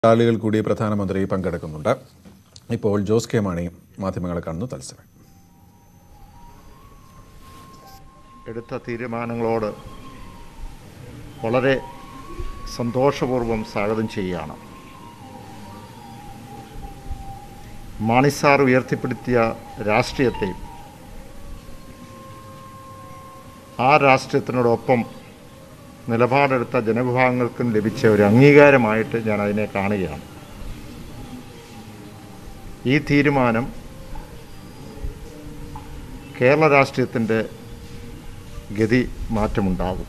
ആളുകൾ കൂടി പ്രധാനമന്ത്രി പങ്കെടുക്കുന്നുണ്ട് ഇപ്പോൾ ജോസ് കെ മാണി മാധ്യമങ്ങളെ കാണുന്നു തത്സമയം എടുത്ത തീരുമാനങ്ങളോട് വളരെ സന്തോഷപൂർവ്വം സ്വാഗതം ചെയ്യുകയാണ് മാണിസാർ ഉയർത്തിപ്പിടുത്തിയ രാഷ്ട്രീയത്തെയും ആ രാഷ്ട്രീയത്തിനോടൊപ്പം നിലപാടെടുത്ത ജനവിഭാഗങ്ങൾക്കും ലഭിച്ച ഒരു അംഗീകാരമായിട്ട് ഞാൻ അതിനെ കാണുകയാണ് ഈ തീരുമാനം കേരള രാഷ്ട്രീയത്തിൻ്റെ ഗതി മാറ്റമുണ്ടാകും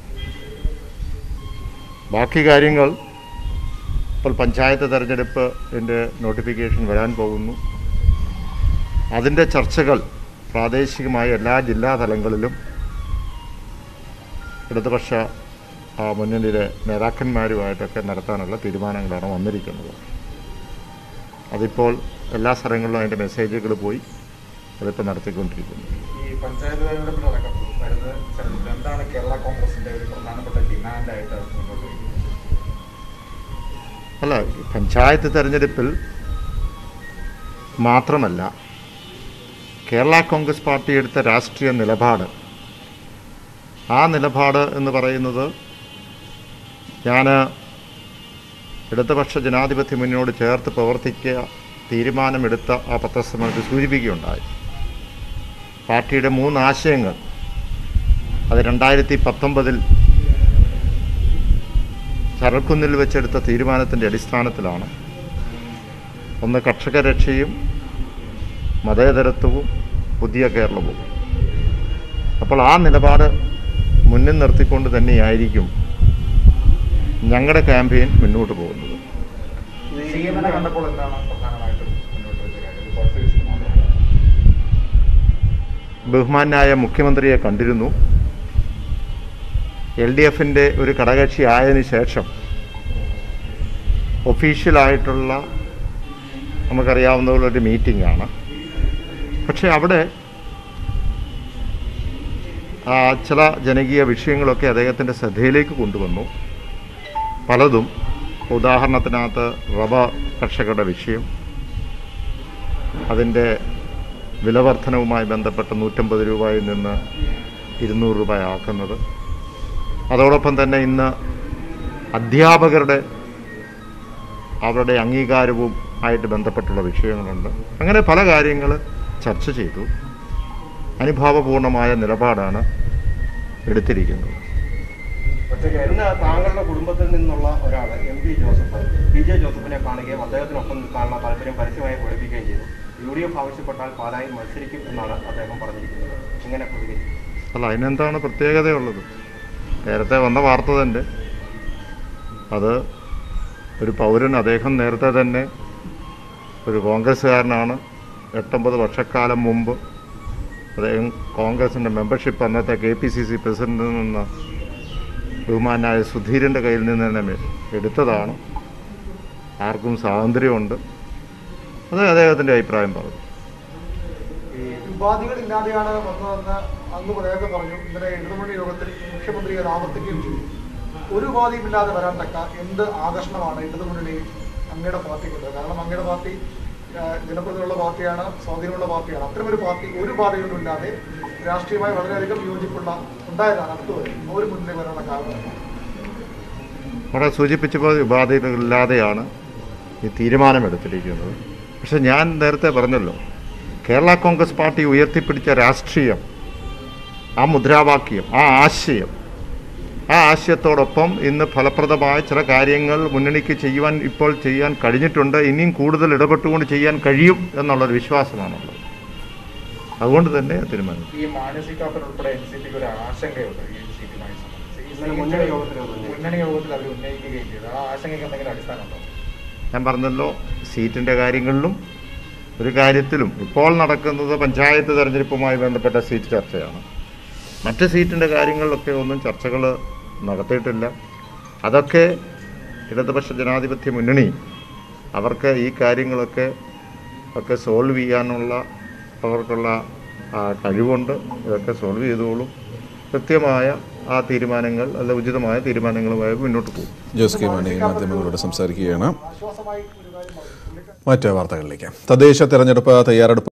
ബാക്കി കാര്യങ്ങൾ ഇപ്പോൾ പഞ്ചായത്ത് തെരഞ്ഞെടുപ്പ് എൻ്റെ നോട്ടിഫിക്കേഷൻ വരാൻ പോകുന്നു അതിൻ്റെ ചർച്ചകൾ പ്രാദേശികമായ എല്ലാ ജില്ലാ തലങ്ങളിലും ഇടതുപക്ഷ ആ, മുന്നണിയിലെ നേതാക്കന്മാരുമായിട്ടൊക്കെ നടത്താനുള്ള തീരുമാനങ്ങളാണ് വന്നിരിക്കുന്നത് അതിപ്പോൾ എല്ലാ സ്ഥലങ്ങളിലും അതിൻ്റെ മെസ്സേജുകൾ പോയി അതിപ്പോൾ നടത്തിക്കൊണ്ടിരിക്കുന്നു ഈ പഞ്ചായത്ത് തെരഞ്ഞെടുപ്പിനടക്കം വരുന്ന തെരഞ്ഞെടുപ്പിൽ എന്താണ് കേരള കോൺഗ്രസിന്റെ ഒരു പ്രധാനപ്പെട്ട ഡിമാൻഡായിട്ട് മുന്നോട്ട് വയ്ക്കുന്നത് അല്ല ഈ പഞ്ചായത്ത് തെരഞ്ഞെടുപ്പിൽ മാത്രമല്ല കേരള കോൺഗ്രസ് പാർട്ടി എടുത്ത രാഷ്ട്രീയ നിലപാട് ആ നിലപാട് എന്ന് പറയുന്നത് ഞാൻ ഇടതുപക്ഷ ജനാധിപത്യ മുന്നോട് ചേർത്ത് പ്രവർത്തിക്കുക തീരുമാനമെടുത്ത ആ പത്രസമ്മേളനത്തിൽ സൂചിപ്പിക്കുകയുണ്ടായി പാർട്ടിയുടെ മൂന്ന് ആശയങ്ങൾ അത് രണ്ടായിരത്തി പത്തൊമ്പതിൽ ചരൽക്കുന്നിൽ വെച്ചെടുത്ത തീരുമാനത്തിൻ്റെ അടിസ്ഥാനത്തിലാണ് ഒന്ന് കർഷക രക്ഷയും മതേതരത്വവും പുതിയ കേരളവും അപ്പോൾ ആ നിലപാട് മുന്നിൽ നിർത്തിക്കൊണ്ട് തന്നെയായിരിക്കും ഞങ്ങളുടെ ക്യാമ്പയിൻ മുന്നോട്ട് പോകുന്നത് സി എമ്മിനെ കണ്ടപ്പോൾ എന്താണ് പ്രധാനമായിട്ടും മുന്നോട്ട് വെച്ച കാര്യം ഇത് കുറച്ച് ദിവസം മാത്രമല്ല ബഹുമാനായ മുഖ്യമന്ത്രിയെ കണ്ടിരുന്നു എൽ ഡി എഫിൻ്റെ ഒരു ഘടകകക്ഷി ആയതിനു ശേഷം ഒഫീഷ്യലായിട്ടുള്ള നമുക്കറിയാവുന്ന പോലെ ഒരു മീറ്റിംഗ് ആണ് പക്ഷേ അവിടെ ആ, ചില ജനകീയ വിഷയങ്ങളൊക്കെ അദ്ദേഹത്തിൻ്റെ ശ്രദ്ധയിലേക്ക് കൊണ്ടുവന്നു പലതും ഉദാഹരണത്തിനകത്ത് റബ്ബർ കർഷകരുടെ വിഷയം അതിൻ്റെ വിലവർധനവുമായി ബന്ധപ്പെട്ട് നൂറ്റമ്പത് രൂപയിൽ നിന്ന് ഇരുന്നൂറ് രൂപ ആക്കുന്നത് അതോടൊപ്പം തന്നെ ഇന്ന് അധ്യാപകരുടെ അവരുടെ അംഗീകാരവും ആയിട്ട് ബന്ധപ്പെട്ടുള്ള വിഷയങ്ങളുണ്ട് അങ്ങനെ പല കാര്യങ്ങൾ ചർച്ച ചെയ്തു അനുഭാവപൂർണമായ നിലപാടാണ് എടുത്തിരിക്കുന്നത് ഇന്ന് താങ്കളുടെ കുടുംബത്തിൽ നിന്നുള്ള ഒരാൾ M P Joseph P J ജോസഫിനെ കാണുകയും അദ്ദേഹത്തിനൊപ്പം നിൽക്കാനുള്ള താല്പര്യം പരസ്യമായി പ്രകടിപ്പിക്കുകയും ചെയ്തു യു ഡി എഫ് ആവശ്യപ്പെട്ടാൽ പാലായിൽ മത്സരിക്കും എന്നാണ് അദ്ദേഹം പറഞ്ഞിരിക്കുന്നത് ഇങ്ങനെ പ്രതികരിക്കും അല്ല അതിനെന്താണ് പ്രത്യേകതയുള്ളത് നേരത്തെ വന്ന വാർത്ത തന്നെ അത് ഒരു പൗരൻ അദ്ദേഹം നേരത്തെ തന്നെ ഒരു കോൺഗ്രസ്സുകാരനാണ് എട്ടൊമ്പത് വർഷക്കാലം മുമ്പ് അദ്ദേഹം കോൺഗ്രസിൻ്റെ മെമ്പർഷിപ്പ് അന്നത്തെ കെ പി സി സി പ്രസിഡന്റിൽ നിന്ന് ബഹുമാനായ സുധീരൻ്റെ കയ്യിൽ നിന്ന് തന്നെ മെ- എടുത്തതാണ് ആർക്കും സ്വാതന്ത്ര്യമുണ്ട് അത് അദ്ദേഹത്തിൻ്റെ അഭിപ്രായം പറഞ്ഞു ഉപാധികളില്ലാതെയാണ് വന്നതെന്ന് അന്ന് നേരത്തെ പറഞ്ഞു ഇന്നലെ ഇടതുമുന്നണി യോഗത്തിൽ മുഖ്യമന്ത്രി അത് ആവർത്തിക്കുകയും ചെയ്തു ഒരു ഉപാധിയുമില്ലാതെ വരാൻ തക്ക എന്ത് ആകർഷണമാണ് ഇടതുമുന്നണി അങ്ങയുടെ പാർട്ടിക്കുള്ളത് കാരണം അങ്ങയുടെ പാർട്ടി ആ, ജനപ്രതിനിധിയുള്ള പാർട്ടിയാണ് സ്വാധീനമുള്ള പാർട്ടിയാണ് അത്തരമൊരു പാർട്ടി ഒരു ഉപാധികളും ഇല്ലാതെ രാഷ്ട്രീയമായി വളരെയധികം യോജിപ്പുള്ള ഉണ്ടായതാണ് അടുത്തുവരെ ഒരു മുന്നിൽ വരാനുള്ള കാരണം അവിടെ സൂചിപ്പിച്ചപ്പോൾ ഉപാധികളില്ലാതെയാണ് ഈ തീരുമാനമെടുത്തിരിക്കുന്നത് പക്ഷെ ഞാൻ നേരത്തെ പറഞ്ഞല്ലോ കേരള കോൺഗ്രസ് പാർട്ടി ഉയർത്തിപ്പിടിച്ച രാഷ്ട്രീയം ആ മുദ്രാവാക്യം ആ ആശയം ആ ആശയത്തോടൊപ്പം ഇന്ന് ഫലപ്രദമായ ചില കാര്യങ്ങൾ മുന്നണിക്ക് ചെയ്യുവാൻ ഇപ്പോൾ ചെയ്യാൻ കഴിഞ്ഞിട്ടുണ്ട് ഇനിയും കൂടുതൽ ഇടപെട്ടുകൊണ്ട് ചെയ്യാൻ കഴിയും എന്നുള്ളൊരു വിശ്വാസമാണുള്ളത് അതുകൊണ്ട് തന്നെ തീരുമാനം ഈ മാനസികാപ്പൻ ഉൾപ്പെടെ എൻ സി പിക്ക് ഒരു ആശങ്കയുണ്ട് ഈ സീറ്റുമായി സംബന്ധിച്ച് ഈ ഇന്നലെ മുന്നണി യോഗത്തിൽ അത് ഉന്നയിച്ചു. മുന്നണി യോഗത്തിൽ അവർ ഉന്നയിക്കുകയും ചെയ്തു ആ ആശങ്കയ്ക്ക് എന്തെങ്കിലും അടിസ്ഥാനമുണ്ടോ ഞാൻ പറഞ്ഞല്ലോ സീറ്റിൻ്റെ കാര്യങ്ങളിലും ഒരു കാര്യത്തിലും ഇപ്പോൾ നടക്കുന്നത് പഞ്ചായത്ത് തെരഞ്ഞെടുപ്പുമായി ബന്ധപ്പെട്ട സീറ്റ് ചർച്ചയാണ് മറ്റ് സീറ്റിൻ്റെ കാര്യങ്ങളിലൊക്കെ ഒന്നും ചർച്ചകൾ നടത്തിയിട്ടില്ല അതൊക്കെ ഇടതുപക്ഷ ജനാധിപത്യ മുന്നണി അവർക്ക് ഈ കാര്യങ്ങളൊക്കെ ഒക്കെ സോൾവ് ചെയ്യാനുള്ള അവർക്കുള്ള ആ, കഴിവുണ്ട് ഇതൊക്കെ സോൾവ് ചെയ്തോളും കൃത്യമായ ആ തീരുമാനങ്ങൾ അല്ല ഉചിതമായ തീരുമാനങ്ങളുമായി മുന്നോട്ട് പോകും ജോസ് കെ മാണി മാധ്യമങ്ങളോട് സംസാരിക്കുകയാണ് ആശ്വാസമായി ഒരു കാര്യം പറഞ്ഞു പുള്ളിക്കാരൻ മറ്റ് വാർത്തകളിലേക്ക് തദ്ദേശ തെരഞ്ഞെടുപ്പ് തയ്യാറെടുപ്പ്